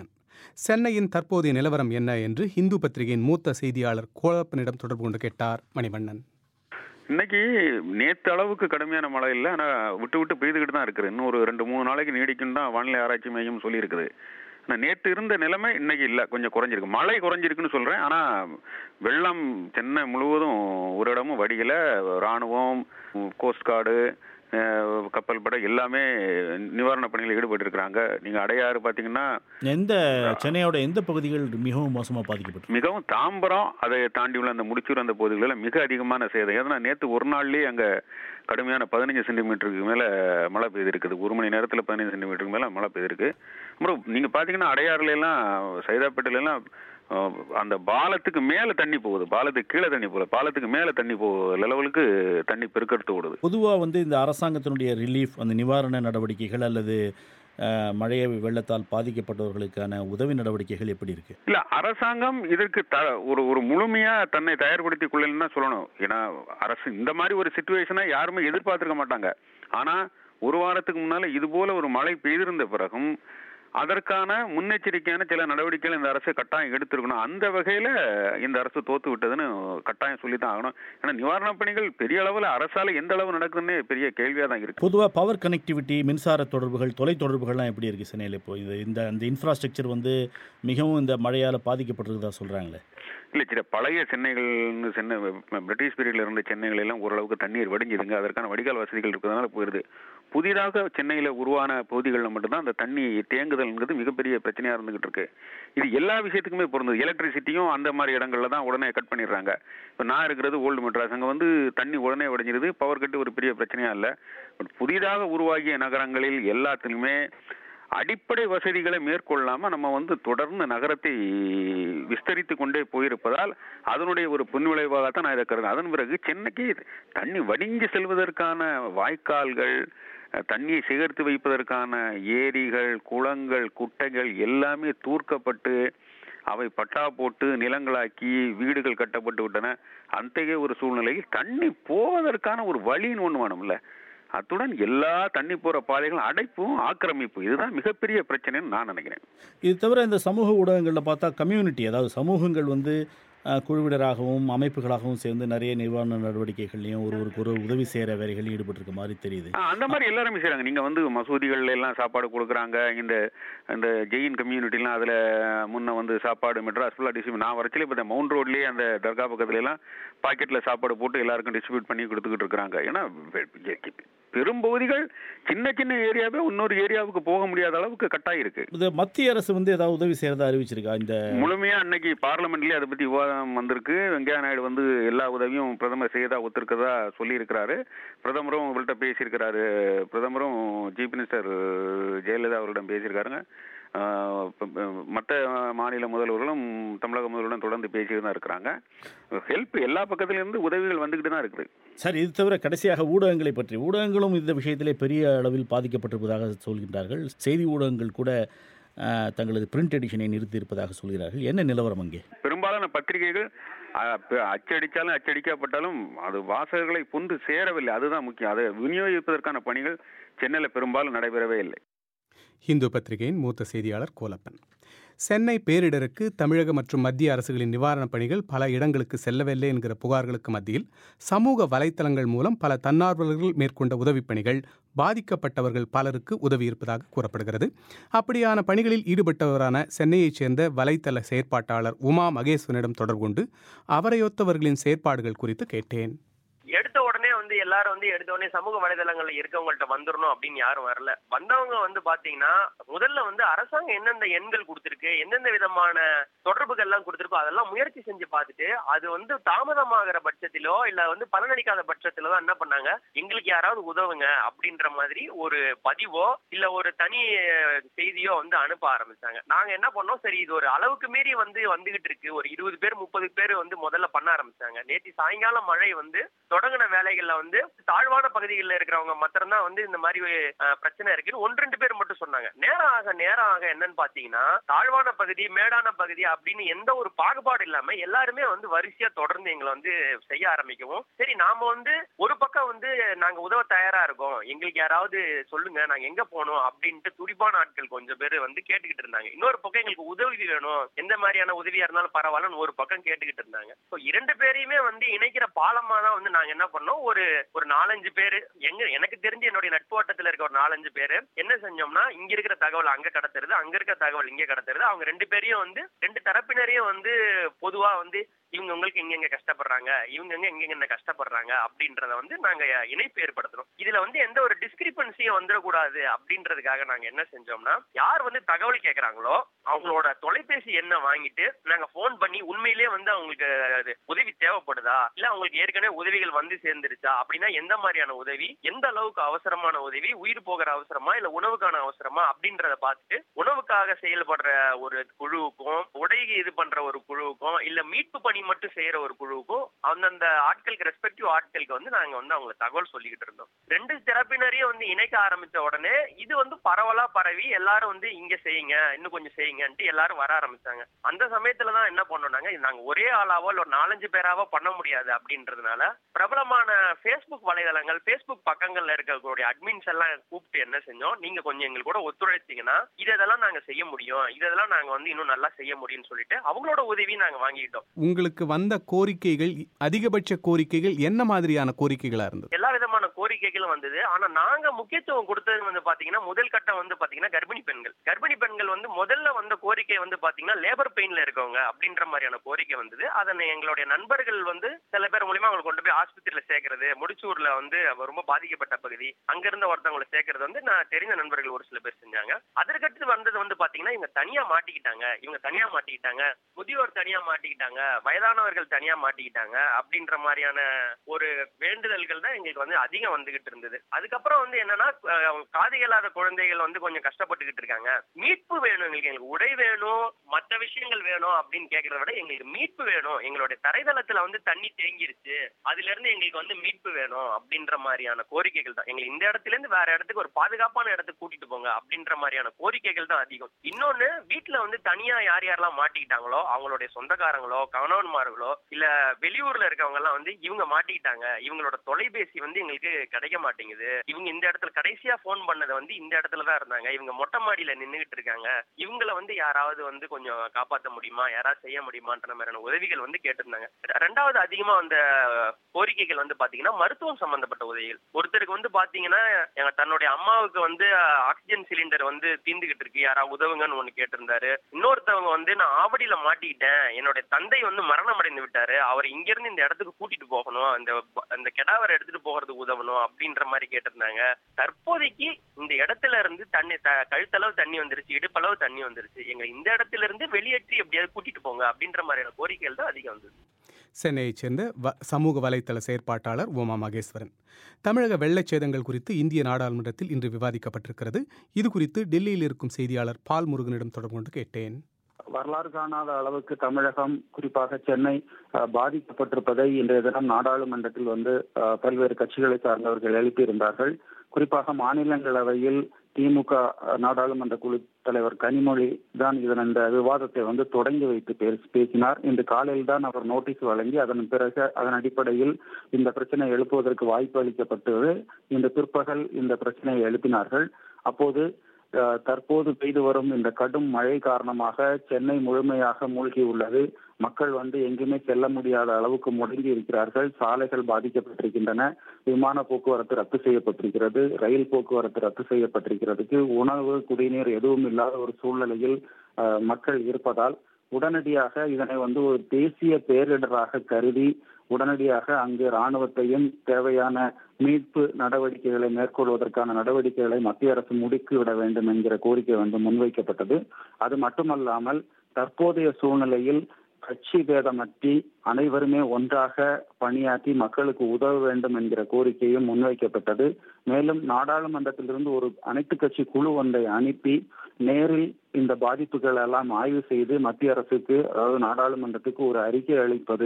சென்னையின் தற்போதைய நிலவரம் என்ன என்று இந்து பத்திரிகையின் மூத்த செய்தியாளர் கோலப்பனிடம் தொடர்பு கொண்டு கேட்டார் மணிவண்ணன் இன்னைக்கு நேத்து அளவுக்கு கடுமையான மழை இல்லை ஆனால் விட்டு விட்டு பெய்துக்கிட்டு தான் இருக்குது இன்னும் ஒரு ரெண்டு மூணு நாளைக்கு நீடிக்கும் தான் வானிலை ஆராய்ச்சி மையம் சொல்லியிருக்குது ஆனால் நேற்று இருந்த நிலைமை இன்னைக்கு இல்லை கொஞ்சம் குறைஞ்சிருக்கு மழை குறைஞ்சிருக்குன்னு சொல்கிறேன் ஆனால் வெள்ளம் சென்னை முழுவதும் ஒரு இடமும் வடிகல இராணுவம் கோஸ்ட் கார்டு அஹ், கப்பல் படை எல்லாமே நிவாரணப் பணியில் ஈடுபட்டு இருக்கிறாங்க நீங்கள் அடையாறு பார்த்தீங்கன்னா எந்த சென்னையோட எந்த பகுதிகள் மிகவும் மோசமாக பாதிக்கப்பட்டு மிகவும் தாம்பரம் அதை தாண்டி உள்ள அந்த முடிச்சூர் அந்த பகுதிகளில் மிக அதிகமான சேதம் ஏன்னா நேற்று ஒரு நாள்லயே அங்கே கடுமையான பதினஞ்சு சென்டிமீட்டருக்கு மேலே மழை பெய்திருக்குது ஒரு மணி நேரத்தில் பதினஞ்சு சென்டிமீட்டருக்கு மேலே மழை பெய்திருக்கு அப்புறம் நீங்கள் பார்த்தீங்கன்னா அடையாறுல எல்லாம் சைதாப்பேட்டையில எல்லாம் அஹ், அந்த பாலத்துக்கு மேலே தண்ணி போகுது பாலத்துக்கு கீழே தண்ணி போகல பாலத்துக்கு மேலே தண்ணி போகுது லெவலுக்கு தண்ணி பெருக்கெடுத்து ஓடுது பொதுவாக வந்து இந்த அரசாங்கத்தினுடைய ரிலீஃப் அந்த நிவாரண நடவடிக்கைகள் அல்லது அஹ், மழை வெள்ளத்தால் பாதிக்கப்பட்டவர்களுக்கான உதவி நடவடிக்கைகள் எப்படி இருக்கு இல்ல அரசாங்கம் இதற்கு த ஒரு ஒரு முழுமையா தன்னை தயார்படுத்திக் கொள்ளலன்னு தான் சொல்லணும் ஏன்னா அரசு இந்த மாதிரி ஒரு சுச்சுவேஷனை யாருமே எதிர்பார்த்திருக்க மாட்டாங்க ஆனா ஒரு வாரத்துக்கு முன்னால இது போல ஒரு மழை பெய்திருந்த பிறகும் அதற்கான முன்னெச்சரிக்கையான சில நடவடிக்கைகள் இந்த அரசு கட்டாயம் எடுத்திருக்கணும் அந்த வகையில இந்த அரசு தோத்து விட்டதுன்னு கட்டாயம் சொல்லி தான் ஆகணும் ஏன்னா நிவாரணப் பணிகள் பெரிய அளவுல அரசால எந்த அளவு நடக்குதுன்னு பெரிய கேள்வியா தான் இருக்கு பொதுவாக பவர் கனெக்டிவிட்டி மின்சார தொடர்புகள் தொலை தொடர்புகள்லாம் எப்படி இருக்குது சென்னையில் இப்போ இது இந்த அந்த இன்ஃப்ராஸ்ட்ரக்சர் வந்து மிகவும் இந்த மழையால் பாதிக்கப்பட்டிருக்கிறதா சொல்கிறாங்களே இல்ல சில பழைய சென்னைகள்னு சென்னை பிரிட்டிஷ் பீரியட்ல இருந்த சென்னைகள் எல்லாம் ஓரளவுக்கு தண்ணீர் வடிஞ்சுதுங்க அதற்கான வடிகால் வசதிகள் இருக்கிறதுனால போயிருது புதிதாக சென்னையில உருவான பகுதிகளில் மட்டும்தான் அந்த தண்ணி தேங்குதல்ங்கிறது மிகப்பெரிய பிரச்சனையா இருந்துகிட்டு இருக்கு இது எல்லா விஷயத்துக்குமே பொருந்தது எலக்ட்ரிசிட்டியும் அந்த மாதிரி இடங்கள்ல தான் உடனே கட் பண்ணிடுறாங்க இப்போ நான் இருக்கிறது ஓல்டு மெட்ராஸ் அங்கே வந்து தண்ணி உடனே உடைஞ்சிருது பவர் கட்டு ஒரு பெரிய பிரச்சனையா இல்லை பட் புதிதாக உருவாகிய நகரங்களில் எல்லாத்துலையுமே அடிப்படை வசதிகளை மேற்கொள்ளாம நம்ம வந்து தொடர்ந்து நகரத்தை விஸ்தரித்து கொண்டே போயிருப்பதால் அதனுடைய ஒரு பின்விளைவாகத்தான் நான் இதை கருதுறேன் அதன் பிறகு சென்னைக்கு தண்ணி வடிஞ்சு செல்வதற்கான வாய்க்கால்கள் அஹ், தண்ணியை சேகரித்து வைப்பதற்கான ஏரிகள் குளங்கள் குட்டைகள் எல்லாமே தூர்க்கப்பட்டு அவை பட்டா போட்டு நிலங்களாக்கி வீடுகள் கட்டப்பட்டு விட்டன அத்தகைய ஒரு சூழ்நிலையில் தண்ணி போவதற்கான ஒரு வழின்னு ஒன்று வேணும்ல அத்துடன் எல்லா தண்ணி போற பாதைகளும் அடைப்பும் ஆக்கிரமிப்பு இதுதான் மிகப்பெரிய பிரச்சனைன்னு நான் நினைக்கிறேன் இது தவிர இந்த சமூக ஊடகங்களில் பார்த்தா கம்யூனிட்டி அதாவது சமூகங்கள் வந்து அஹ், குழுவினராகவும் அமைப்புகளாகவும் சேர்ந்து நிறைய நிவாரண நடவடிக்கைகள்லையும் ஒருவருக்கு ஒரு உதவி செய்கிற வேலைகளில் ஈடுபட்டிருக்க மாதிரி தெரியுது ஆ, அந்த மாதிரி எல்லாருமே செய்றாங்க நீங்க வந்து மசூதிகள்ல எல்லாம் சாப்பாடு கொடுக்குறாங்க இந்த இந்த ஜெயின் கம்யூனிட்டிலாம் அதுல முன்ன வந்து சாப்பாடு மெட்ராஸ் ஃபுல்லாக டிஸ்ட்ரிபியூட் நான் வரச்சிலே இப்போ மவுண்ட் ரோட்லயே அந்த தர்கா பக்கத்துல எல்லாம் பாக்கெட்ல சாப்பாடு போட்டு எல்லாருக்கும் டிஸ்ட்ரிபியூட் பண்ணி கொடுத்துக்கிட்டு இருக்காங்க ஏன்னா வெ- வெ- பெரும்பகுதிகள் சின்ன சின்ன ஏரியாவே இன்னொரு ஏரியாவுக்கு போக முடியாத அளவுக்கு கட்டாயம் இருக்கு இந்த மத்திய அரசு வந்து ஏதாவது உதவி செய்கிறதா அறிவிச்சிருக்கா இந்த முழுமையா அன்னைக்கு பார்லிமெண்ட்லயே அதை பத்தி விவாதம் வந்திருக்கு வெங்கையா நாயுடு வந்து எல்லா உதவியும் பிரதமர் செய்யதா ஒத்துருக்கதா சொல்லி இருக்கிறாரு பிரதமரும் இவர்கிட்ட பேசியிருக்கிறாரு பிரதமரும் சீஃப் மினிஸ்டர் ஜெயலலிதா அவர்களிடம் பேசியிருக்காருங்க ஆஹ் ப- ப- மற்ற மாநில முதல்வர்களும் தமிழக முதல்வர்களும் தொடர்ந்து பேசிட்டு தான் இருக்கிறாங்க ஹெல்ப் எல்லா பக்கத்துல இருந்து உதவிகள் வந்துகிட்டு தான் இருக்குது சரி இது தவிர கடைசியாக ஊடகங்களை பற்றி ஊடகங்களும் இந்த விஷயத்திலே பெரிய அளவில் பாதிக்கப்பட்டிருப்பதாக சொல்கின்றார்கள் செய்தி ஊடகங்கள் கூட அஹ், தங்களது பிரிண்ட் எடிஷனை நிறுத்தியிருப்பதாக சொல்கிறார்கள் என்ன நிலவரம் அங்கே பெரும்பாலான பத்திரிகைகள் அஹ், ப- அச்சடிச்சாலும் அச்சடிக்கப்பட்டாலும் அது வாசகர்களை கொண்டு சேரவில்லை அதுதான் முக்கியம் அதை விநியோகிப்பதற்கான பணிகள் சென்னையில் பெரும்பாலும் நடைபெறவே இல்லை இந்து பத்திரிகையின் மூத்த செய்தியாளர் கோலப்பன் சென்னை பேரிடருக்கு தமிழக மற்றும் மத்திய அரசுகளின் நிவாரணப் பணிகள் பல இடங்களுக்கு செல்லவில்லை என்கிற புகார்களுக்கு மத்தியில் சமூக வலைத்தளங்கள் மூலம் பல தன்னார்வலர்கள் மேற்கொண்ட உதவிப் பணிகள் பாதிக்கப்பட்டவர்கள் பலருக்கு உதவி இருப்பதாக கூறப்படுகிறது அப்படியான பணிகளில் ஈடுபட்டவரான சென்னையைச் சேர்ந்த வலைத்தள செயற்பாட்டாளர் உமா மகேஸ்வரனிடம் தொடர்பு கொண்டு அவரையொத்தவர்களின் செயற்பாடுகள் குறித்து கேட்டேன் எடுத்த உடனே வந்து எல்லாரும் வந்து எடுத்த உடனே சமூக வலைதளங்கள்ல இருக்கவங்கள்ட்ட வந்துடணும் அப்படின்னு யாரும் வரல வந்தவங்க வந்து பாத்தீங்கன்னா முதல்ல வந்து அரசாங்கம் எந்தெந்த எண்கள் கொடுத்திருக்கு எந்தெந்த விதமான தொடர்புகள் எல்லாம் கொடுத்திருக்கோ அதெல்லாம் முயற்சி செஞ்சு பார்த்துட்டு அது வந்து தாமதமாகிற பட்சத்திலோ இல்ல வந்து பலனளிக்காத பட்சத்திலோ தான் என்ன பண்ணாங்க எங்களுக்கு யாராவது உதவுங்க அப்படின்ற மாதிரி ஒரு பதிவோ இல்ல ஒரு தனி அஹ், செய்தியோ வந்து அனுப்ப ஆரம்பிச்சாங்க நாங்க என்ன பண்ணோம் சரி இது ஒரு அளவுக்கு மீறி வந்து வந்துகிட்டு இருக்கு ஒரு இருபது பேர் முப்பது பேர் வந்து முதல்ல பண்ண ஆரம்பிச்சாங்க நேற்று சாயங்காலம் மழை வந்து தொடங்கின வேலைகள்ல பகுதிகளில் வந்து தாழ்வான பகுதிகளில் இருக்கிறவங்க மாத்திரம் தான் வந்து இந்த மாதிரி அஹ், பிரச்சனை இருக்குன்னு ஒன்று ரெண்டு பேர் மட்டும் சொன்னாங்க நேரம் ஆக நேரம் ஆக என்னன்னு பாத்தீங்கன்னா தாழ்வான பகுதி மேடான பகுதி அப்படின்னு எந்த ஒரு பாகுபாடு இல்லாம எல்லாருமே வந்து வரிசையா தொடர்ந்து எங்களை வந்து செய்ய ஆரம்பிக்கவும் சரி நாம வந்து ஒரு பக்கம் வந்து நாங்க உதவ தயாரா இருக்கோம் எங்களுக்கு யாராவது சொல்லுங்க நாங்க எங்க போகணும் அப்படின்ட்டு துடிப்பான ஆட்கள் கொஞ்சம் பேர் வந்து கேட்டுக்கிட்டு இருந்தாங்க இன்னொரு பக்கம் எங்களுக்கு உதவி வேணும் எந்த மாதிரியான உதவியா இருந்தாலும் பரவாயில்லன்னு ஒரு பக்கம் கேட்டுக்கிட்டு இருந்தாங்க So, இரண்டு பேரையுமே வந்து இணைக்கிற பாலமா தான் வந்து நாங்க என்ன பண்ணோம் ஒரு ஒரு நாலஞ்சு பேரு எங்க எனக்கு தெரிஞ்சு என்னுடைய நட்பு வட்டத்துல இருக்க ஒரு நாலஞ்சு பேரு என்ன செஞ்சோம்னா இங்க இருக்கிற தகவல் அங்க கடத்துறது அங்க இருக்க தகவல் இங்க கடத்துறது அவங்க ரெண்டு பேரையும் வந்து ரெண்டு தரப்பினரையும் வந்து பொதுவா வந்து இவங்க உங்களுக்கு எங்க எங்க கஷ்டப்படுறாங்க இவங்க எங்க எங்க என்ன கஷ்டப்படுறாங்க அப்படின்றத வந்து நாங்க இணைப்பு ஏற்படுத்தணும் இதுல வந்து எந்த ஒரு டிஸ்கிரிபன்சியும் வந்துடக்கூடாது அப்படின்றதுக்காக நாங்க என்ன செஞ்சோம்னா யார் வந்து தகவல் கேக்குறாங்களோ அவங்களோட தொலைபேசி எண்ணை வாங்கிட்டு நாங்க போன் பண்ணி உண்மையிலேயே வந்து அவங்களுக்கு அது உதவி தேவைப்படுதா இல்ல அவங்களுக்கு ஏற்கனவே உதவிகள் வந்து சேர்ந்துருச்சா அப்படின்னா எந்த மாதிரியான உதவி எந்த அளவுக்கு அவசரமான உதவி உயிர் போகிற அவசரமா இல்ல உணவுக்கான அவசரமா அப்படின்றத பார்த்துட்டு உணவுக்காக செயல்படுற ஒரு குழுவுக்கும் உடை இது பண்ற ஒரு குழுவுக்கும் இல்ல மீட்பு பணி மட்டும் செய்யற ஒரு குழுவுக்கும் அந்தந்த ஆட்களுக்கு ரெஸ்பெக்டிவ் ஆட்களுக்கு வந்து நாங்க வந்து அவங்களுக்கு தகவல் சொல்லிக்கிட்டு இருந்தோம் ரெண்டு தரப்பினரையும் வந்து இணைக்க ஆரம்பிச்ச உடனே இது வந்து பரவலா பரவி எல்லாரும் வந்து இங்க செய்யுங்க இன்னும் கொஞ்சம் செய்யுங்கன்ட்டு எல்லாரும் வர ஆரம்பிச்சாங்க அந்த சமயத்துல தான் என்ன பண்ணோம்னாங்க இது நாங்க ஒரே ஆளாவோ இல்ல ஒரு நாலஞ்சு பேராவோ பண்ண முடியாது அப்படின்றதுனால பிரபலமான ஃபேஸ்புக் வலைதளங்கள் ஃபேஸ்புக் பக்கங்கள்ல இருக்கக்கூடிய அட்மின்ஸ் எல்லாம் கூப்பிட்டு என்ன செஞ்சோம் நீங்க கொஞ்சம் எங்களுக்கு கூட ஒத்துழைச்சீங்கன்னா இதெல்லாம் நாங்க செய்ய முடியும் இதெல்லாம் நாங்க வந்து இன்னும் நல்லா செய்ய முடியும்னு சொல்லிட்டு அவங்களோட உதவி நாங்க வாங்கிட்டோம் உங்களுக்கு வந்த கோரிக்கைகள் அதிகபட்ச கோரிக்கைகள் என்ன மாதிரியான கோரிக்கைகளா இருந்தது எல்லா விதமான கோரிக்கைகளும் வந்தது ஆனா நாங்க முக்கியத்துவம் கொடுத்தது வந்து பாத்தீங்கன்னா முதல் கட்டம் வந்து பாத்தீங்கன்னா கர்ப்பிணி பெண்கள் கர்ப்பிணி பெண்கள் வந்து முதல்ல வந்த கோரிக்கை வந்து பாத்தீங்கன்னா லேபர் பெயின்ல இருக்கவங்க அப்படின்ற மாதிரியான கோரிக்கை வந்தது அதனை எங்களுடைய நண்பர்கள் வந்து சில பேர் மூலியமா அவங்களை கொண்டு போய் ஆஸ்பத்திரியில சேர்க்கறது முடிச்சூர்ல வந்து அவ ரொம்ப பாதிக்கப்பட்ட பகுதி அங்க இருந்த ஒருத்தவங்களை சேர்க்கறது வந்து நான் தெரிஞ்ச நண்பர்கள் ஒரு சில பேர் செஞ்சாங்க அதற்கடுத்து வந்தது வந்து பாத்தீங்கன்னா இவங்க தனியா மாட்டிக்கிட்டாங்க இவங்க தனியா மாட்டிக்கிட்டாங்க முதியோர் தனியா மாட்டிக்கிட்டாங்க வயதானவர்கள் தனியா மாட்டிக்கிட்டாங்க அப்படின்ற மாதிரியான ஒரு வேண்டுதல்கள் தான் எங்களுக்கு வந்து அதிகம் வந்துகிட்டு இருந்தது அதுக்கப்புறம் வந்து என்னன்னா அஹ், அவங்க காது இயலாத குழந்தைகள் வந்து கொஞ்சம் கஷ்டப்பட்டுக்கிட்டு இருக்காங்க மீட்பு வேணும் எங்களுக்கு எங்களுக்கு உடை வேணும் மற்ற விஷயங்கள் வேணும் அப்படின்னு கேட்கறத விட எங்களுக்கு மீட்பு வேணும் எங்களுடைய தரைதளத்துல வந்து தண்ணி தேங்கிருச்சு அதுல இருந்து எங்களுக்கு வந்து மீட்பு வேணும் அப்படின்ற மாதிரியான கோரிக்கைகள் தான் எங்களுக்கு இந்த இடத்துல இருந்து வேற இடத்துக்கு ஒரு பாதுகாப்பான இடத்துக்கு கூட்டிட்டு போங்க அப்படின்ற மாதிரியான கோரிக்கைகள் தான் அதிகம் இன்னொன்னு வீட்டுல வந்து தனியா யார் யாரெல்லாம் மாட்டிக்கிட்டாங்களோ அவங்களுடைய சொந்தக்காரங்களோ கணவன்மார்களோ இல்ல வெளியூர்ல இருக்கவங்க எல்லாம் வந்து இவங்க மாட்டிக்கிட்டாங்க இவங்களோட தொலைபேசி வந்து எங்களுக்கு கிடைக்க மாட்டேங்குது இவங்க இந்த இடத்துல கடைசியா போன் பண்ணது வந்து இந்த இடத்துல தான் இருந்தாங்க இவங்க மொட்டை மாடியில நின்னுகிட்டு இருக்காங்க இவங்கள வந்து யாராவது வந்து கொஞ்சம் காப்பாத்த முடியுமா யாராவது செய்ய முடியுமான்ற மாதிரியான உதவிகள் வந்து கேட்டிருந்தாங்க ரெண்டாவது அதிகமா வந்த கோரிக்கைகள் வந்து பாத்தீங்கன்னா மருத்துவம் சம்பந்தப்பட்ட உதவிகள் ஒருத்தருக்கு வந்து பாத்தீங்கன்னா எங்க தன்னுடைய அம்மாவுக்கு வந்து ஆக்சிஜன் சிலிண்டர் வந்து தீந்துகிட்டு இருக்கு யாராவது உதவுங்கன்னு ஒண்ணு கேட்டிருந்தாரு இன்னொருத்தவங்க வந்து நான் ஆவடியில மாட்டிக்கிட்டேன் என்னுடைய தந்தை வந்து மரணம் அடைந்து விட்டாரு அவர் இங்க இருந்து இந்த இடத்துக்கு கூட்டிட்டு போகணும் அந்த அந்த கெடாவரை எடுத்துட்டு போகிறதுக்கு உதவணும் அப்படின்ற மாதிரி கேட்டிருந்தாங்க தற்போதைக்கு இந்த இடத்துல இருந்து தண்ணி த- கழுத்தளவு தண்ணி வந்துருச்சு இடுப்பளவு தண்ணி வந்துருச்சு எங்க இந்த இடத்துல இருந்து வெளியேற்றி எப்படியாவது கூட்டிட்டு போங்க அப்படின்ற மாதிரியான கோரிக்கைகள் தான் அதிகம் வந்தது சென்னையைச் சேர்ந்த வ சமூக வலைத்தள செயற்பாட்டாளர் உமா மகேஸ்வரன் தமிழக வெள்ளச் சேதங்கள் குறித்து இந்திய நாடாளுமன்றத்தில் இன்று விவாதிக்கப்பட்டிருக்கிறது இது குறித்து டெல்லியில் இருக்கும் செய்தியாளர் பால் முருகனிடம் தொடர்பு கொண்டு கேட்டேன் வரலாறு காணாத அளவுக்கு தமிழகம் குறிப்பாக சென்னை அஹ், பாதிக்கப்பட்டிருப்பதை இன்றைய தினம் நாடாளுமன்றத்தில் வந்து அஹ், பல்வேறு கட்சிகளை சார்ந்தவர்கள் எழுப்பியிருந்தார்கள் குறிப்பாக மாநிலங்களவையில் திமுக அஹ், நாடாளுமன்ற குழு தலைவர் கனிமொழி தான் இதன் இந்த விவாதத்தை வந்து தொடங்கி வைத்து பேச- பேசினார் இன்று காலையில் தான் அவர் நோட்டீஸ் வழங்கி அதன் பிறகு அதன் அடிப்படையில் இந்த பிரச்சனை எழுப்புவதற்கு வாய்ப்பு அளிக்கப்பட்டது இன்று பிற்பகல் இந்த பிரச்சனையை எழுப்பினார்கள் அப்போது அஹ், தற்போது பெய்து வரும் இந்த கடும் மழை காரணமாக சென்னை முழுமையாக மூழ்கி உள்ளது மக்கள் வந்து எங்குமே செல்ல முடியாத அளவுக்கு முடங்கி இருக்கிறார்கள் சாலைகள் பாதிக்கப்பட்டிருக்கின்றன விமான போக்குவரத்து ரத்து செய்யப்பட்டிருக்கிறது ரயில் போக்குவரத்து ரத்து செய்யப்பட்டிருக்கிறதுக்கு உணவு குடிநீர் எதுவும் இல்லாத ஒரு சூழ்நிலையில் அஹ், மக்கள் இருப்பதால் உடனடியாக இதனை வந்து ஒரு தேசிய பேரிடராக கருதி உடனடியாக அங்கு ராணுவத்தையும் தேவையான மீட்பு நடவடிக்கைகளை மேற்கொள்வதற்கான நடவடிக்கைகளை மத்திய அரசு முடுக்கிவிட வேண்டும் என்கிற கோரிக்கை வந்து முன்வைக்கப்பட்டது அது மட்டுமல்லாமல் தற்போதைய சூழ்நிலையில் கட்சி பேதமற்றி அனைவருமே ஒன்றாக பணியாற்றி மக்களுக்கு உதவ வேண்டும் என்கிற கோரிக்கையும் முன்வைக்கப்பட்டது மேலும் நாடாளுமன்றத்திலிருந்து ஒரு அனைத்து கட்சி குழு ஒன்றை அனுப்பி நேரில் இந்த பாதிப்புகள் எல்லாம் ஆய்வு செய்து மத்திய அரசுக்கு அதாவது நாடாளுமன்றத்துக்கு ஒரு அறிக்கை அளிப்பது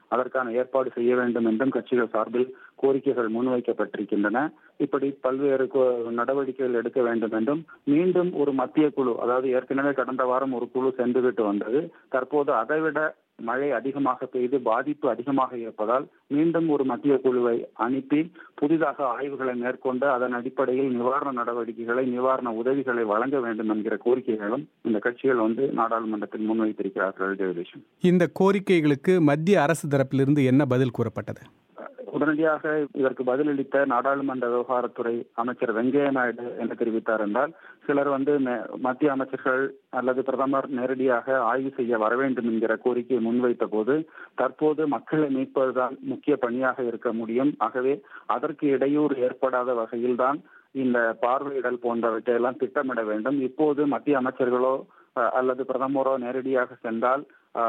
அதற்கான ஏற்பாடு செய்ய வேண்டும் என்றும் கட்சிகள் சார்பில் கோரிக்கைகள் முன்வைக்கப்பட்டிருக்கின்றன இப்படி பல்வேறு நடவடிக்கைகள் எடுக்க வேண்டும் என்றும் மீண்டும் ஒரு மத்திய குழு அதாவது ஏற்கனவே கடந்த வாரம் ஒரு குழு சென்றுவிட்டு வந்தது தற்போது அதைவிட மழை அதிகமாக பெய்து பாதிப்பு அதிகமாக இருப்பதால் மீண்டும் ஒரு மத்திய குழுவை அனுப்பி புதிதாக ஆய்வுகளை மேற்கொண்டு அதன் அடிப்படையில் நிவாரண நடவடிக்கைகளை நிவாரண உதவிகளை வழங்க வேண்டும் என்கிற கோரிக்கைகளும் இந்த கட்சிகள் வந்து நாடாளுமன்றத்தில் முன்வைத்திருக்கிறார்கள் ஜெகதீஷன் இந்த கோரிக்கைகளுக்கு மத்திய அரசு தரப்பிலிருந்து என்ன பதில் கூறப்பட்டது உடனடியாக இதற்கு பதிலளித்த நாடாளுமன்ற விவகாரத்துறை அமைச்சர் வெங்கையா நாயுடு என்ன தெரிவித்தார் என்றால் சிலர் வந்து மத்திய அமைச்சர்கள் அல்லது பிரதமர் நேரடியாக ஆய்வு செய்ய வர வேண்டும் என்கிற கோரிக்கையை முன்வைத்த போது தற்போது மக்களை மீட்பதுதான் முக்கிய பணியாக இருக்க முடியும் ஆகவே அதற்கு இடையூறு ஏற்படாத வகையில்தான் இந்த பார்வையிடல் போன்றவற்றை எல்லாம் திட்டமிட வேண்டும் இப்போது மத்திய அமைச்சர்களோ அல்லது பிரதமரோ நேரடியாக சென்றால்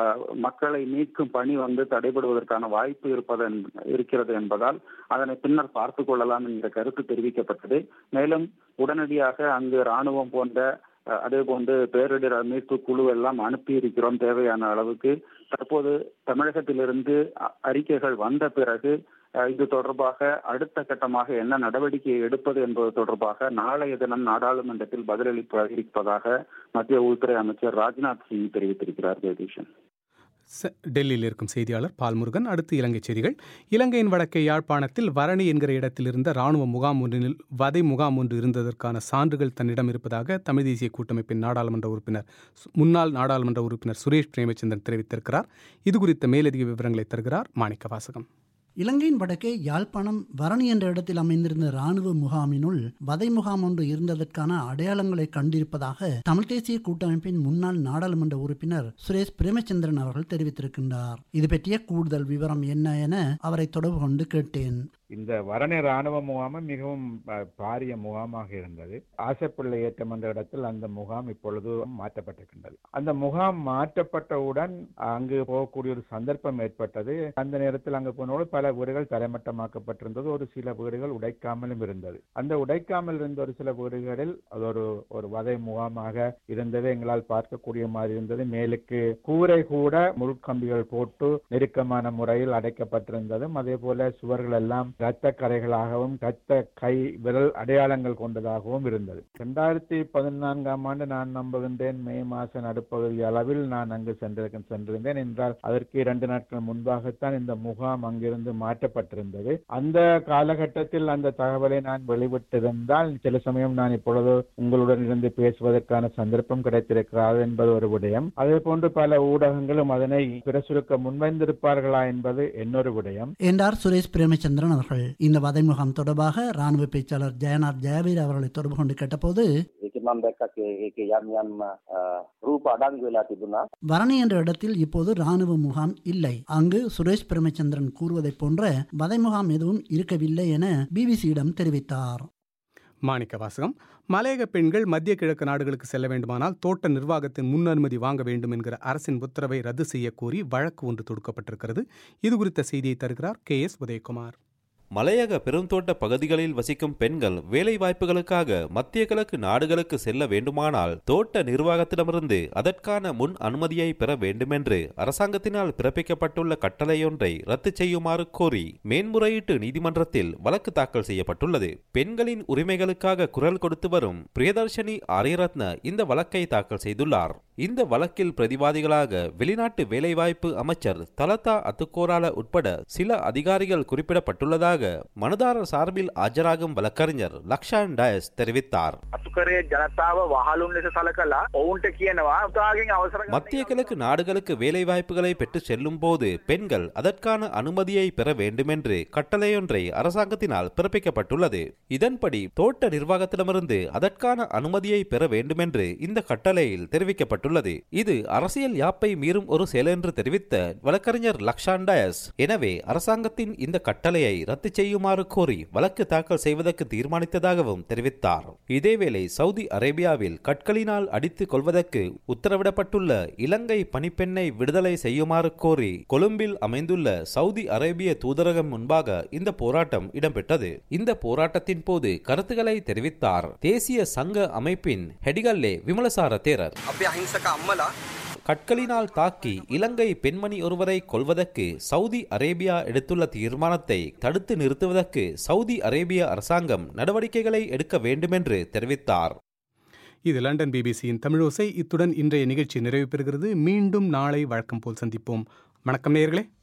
மக்களை மீட்கும் பணி வந்து தடைபடுவதற்கான வாய்ப்பு இருப்பது இருக்கிறது என்பதால் அதனை பின்னர் பார்த்து கொள்ளலாம் என்கிற கருத்து தெரிவிக்கப்பட்டது மேலும் உடனடியாக அங்கு ராணுவம் போன்ற அதே போன்று பேரிடர் மீட்பு குழு எல்லாம் அனுப்பி இருக்கிறோம் தேவையான அளவுக்கு தற்போது தமிழகத்திலிருந்து அறிக்கைகள் வந்த பிறகு இது தொடர்பாக அடுத்த கட்டமாக என்ன நடவடிக்கை எடுப்பது என்பது தொடர்பாக நாளைய தினம் நாடாளுமன்றத்தில் பதிலளிப்ப இருப்பதாக மத்திய உள்துறை அமைச்சர் ராஜ்நாத் சிங் தெரிவித்திருக்கிறார் ஜெகதீஷன் டெல்லியில் இருக்கும் செய்தியாளர் பால்முருகன் அடுத்து இலங்கை செய்திகள் இலங்கையின் வடக்கே யாழ்ப்பாணத்தில் வரணி என்கிற இடத்தில் இருந்த ராணுவ முகாம் ஒன்றில் வதை முகாம் ஒன்று இருந்ததற்கான சான்றுகள் தன்னிடம் இருப்பதாக தமிழ் தேசிய கூட்டமைப்பின் நாடாளுமன்ற உறுப்பினர் முன்னாள் நாடாளுமன்ற உறுப்பினர் சுரேஷ் பிரேமச்சந்திரன் தெரிவித்திருக்கிறார் இது குறித்த மேலதிக விவரங்களை தருகிறார் மாணிக்க வாசகம் இலங்கையின் வடக்கே யாழ்ப்பாணம் வரணி என்ற இடத்தில் அமைந்திருந்த ராணுவ முகாமினுள் வதை முகாம் ஒன்று இருந்ததற்கான அடையாளங்களை கண்டிருப்பதாக தமிழ் தேசிய கூட்டமைப்பின் முன்னாள் நாடாளுமன்ற உறுப்பினர் சுரேஷ் பிரேமச்சந்திரன் அவர்கள் தெரிவித்திருக்கின்றார் இது பற்றிய கூடுதல் விவரம் என்ன என அவரை தொடர்பு கொண்டு கேட்டேன் இந்த வரணை ராணுவ முகாம் மிகவும் பாரிய முகாமாக இருந்தது ஆசைப்பிள்ளை ஏற்றம் என்ற இடத்தில் அந்த முகாம் இப்பொழுது மாற்றப்பட்டிருக்கின்றது அந்த முகாம் மாற்றப்பட்டவுடன் அங்கு போகக்கூடிய ஒரு சந்தர்ப்பம் ஏற்பட்டது அந்த நேரத்தில் அங்கு போனோடு பல வீடுகள் தரைமட்டமாக்கப்பட்டிருந்தது ஒரு சில வீடுகள் உடைக்காமலும் இருந்தது அந்த உடைக்காமல் இருந்த ஒரு சில வீடுகளில் அது ஒரு ஒரு வதை முகாமாக இருந்தது எங்களால் பார்க்கக்கூடிய மாதிரி இருந்தது மேலுக்கு கூரை கூட முழுக்கம்பிகள் போட்டு நெருக்கமான முறையில் அடைக்கப்பட்டிருந்ததும் அதே போல சுவர்கள் எல்லாம் இரத்த கரைகளாகவும் இரத்த கை விரல் அடையாளங்கள் கொண்டதாகவும் இருந்தது இரண்டாயிரத்தி பதினான்காம் ஆண்டு நான் நம்புகின்றேன் மே மாச நடுப்பகுதி அளவில் நான் அங்கு சென்றிருக்கேன் சென்றிருந்தேன் என்றால் அதற்கு இரண்டு நாட்கள் முன்பாகத்தான் இந்த முகாம் அங்கிருந்து மாற்றப்பட்டிருந்தது அந்த காலகட்டத்தில் அந்த தகவலை நான் வெளிவிட்டிருந்தால் சில சமயம் நான் இப்பொழுது உங்களுடன் இருந்து பேசுவதற்கான சந்தர்ப்பம் கிடைத்திருக்கிறது என்பது ஒரு விடயம் அதே போன்று பல ஊடகங்களும் அதனை பிரசுரிக்க முன்வந்திருப்பார்களா என்பது இன்னொரு விடயம் என்றார் சுரேஷ் பிரேமச்சந்திரன் அவர்கள் இந்த வதை முகாம் தொடர்பாக ராணுவ பேச்சாளர் ஜெயநாத் ஜெயவீர் அவர்களை தொடர்பு கொண்டு கேட்டபோது මම දැක්ක ඒකේ යම් යම් රූප අඩංගු වෙලා තිබුණා. வரணி என்ற இடத்தில் இப்போது ராணுவ முகாம் இல்லை அங்கு சுரேஷ் பிரேமச்சந்திரன் கூறுவதைப் போன்ற வதை முகாம் எதுவும் இருக்கவில்லை என பிபிசியிடம் தெரிவித்தார் மாணிக்க வாசகம் மலையக பெண்கள் மத்திய கிழக்கு நாடுகளுக்கு செல்ல வேண்டுமானால் தோட்ட நிர்வாகத்தின் முன் அனுமதி வாங்க வேண்டும் என்கிற அரசின் உத்தரவை ரத்து செய்ய கோரி வழக்கு ஒன்று தொடுக்கப்பட்டிருக்கிறது இது குறித்த செய்தியை தருகிறார் கே எஸ் உதயகுமார் மலையக பெருந்தோட்ட பகுதிகளில் வசிக்கும் பெண்கள் வேலை வாய்ப்புகளுக்காக மத்திய கிழக்கு நாடுகளுக்கு செல்ல வேண்டுமானால் தோட்ட நிர்வாகத்திடமிருந்து அதற்கான முன் அனுமதியை பெற வேண்டுமென்று அரசாங்கத்தினால் பிறப்பிக்கப்பட்டுள்ள கட்டளையொன்றை ரத்து செய்யுமாறு கோரி மேன்முறையீட்டு நீதிமன்றத்தில் வழக்கு தாக்கல் செய்யப்பட்டுள்ளது பெண்களின் உரிமைகளுக்காக குரல் கொடுத்து வரும் பிரியதர்ஷினி ஆரியரத்ன இந்த வழக்கை தாக்கல் செய்துள்ளார் இந்த வழக்கில் பிரதிவாதிகளாக வெளிநாட்டு வேலைவாய்ப்பு அமைச்சர் தலதா அத்துக்கோரால உட்பட சில அதிகாரிகள் குறிப்பிடப்பட்டுள்ளதாக மனுதாரர் சார்பில் ஆஜராகும் வழக்கறிஞர் லக்ஷான் டயஸ் தெரிவித்தார் අතුකරේ ජනතාව වහලුන් ලෙස සලකලා ඔවුන්ට කියනවා උතාගෙන් අවසර மத்திய கிழக்கு நாடுகளுக்கு வேலைவாய்ப்புகளை பெற்று செல்லும் போது பெண்கள் அதற்கான அனுமதியை பெற வேண்டுமென்று கட்டளையொன்றை அரசாங்கத்தினால் பிறப்பிக்கப்பட்டுள்ளது இதன்படி தோட்ட நிர்வாகத்திடமிருந்து அதற்கான அனுமதியை பெற வேண்டுமென்று இந்த கட்டளையில் தெரிவிக்கப்பட்டுள்ளது இது அரசியல் யாப்பை மீறும் ஒரு செயல் என்று தெரிவித்த வழக்கறிஞர் லக்ஷான் டயஸ் எனவே அரசாங்கத்தின் இந்த கட்டளையை ரத்து செய்யுமாறு கோரி வழக்கு தாக்கல் செய்வதற்கு தீர்மானித்ததாகவும் தெரிவித்தார் இதேவேளை சவுதி அரேபியாவில் கற்களினால் அடித்துக் கொள்வதற்கு உத்தரவிடப்பட்டுள்ள இலங்கை பணிப்பெண்ணை விடுதலை செய்யுமாறு கோரி கொழும்பில் அமைந்துள்ள சவுதி அரேபிய தூதரகம் முன்பாக இந்த போராட்டம் இடம்பெற்றது இந்த போராட்டத்தின் போது கருத்துக்களை தெரிவித்தார் தேசிய சங்க அமைப்பின் ஹெடிகல்லே விமலசார தேரர் අපේ අහිංසක අම්මලා கற்களினால் தாக்கி இலங்கை பெண்மணி ஒருவரை கொல்வதற்கு சவுதி அரேபியா எடுத்துள்ள தீர்மானத்தை தடுத்து நிறுத்துவதற்கு சவுதி அரேபிய அரசாங்கம் நடவடிக்கைகளை எடுக்க வேண்டுமென்று தெரிவித்தார் இது லண்டன் பிபிசியின் தமிழோசை இத்துடன் இன்றைய நிகழ்ச்சி நிறைவு பெறுகிறது மீண்டும் நாளை வழக்கம் போல் சந்திப்போம் வணக்கம் நேயர்களே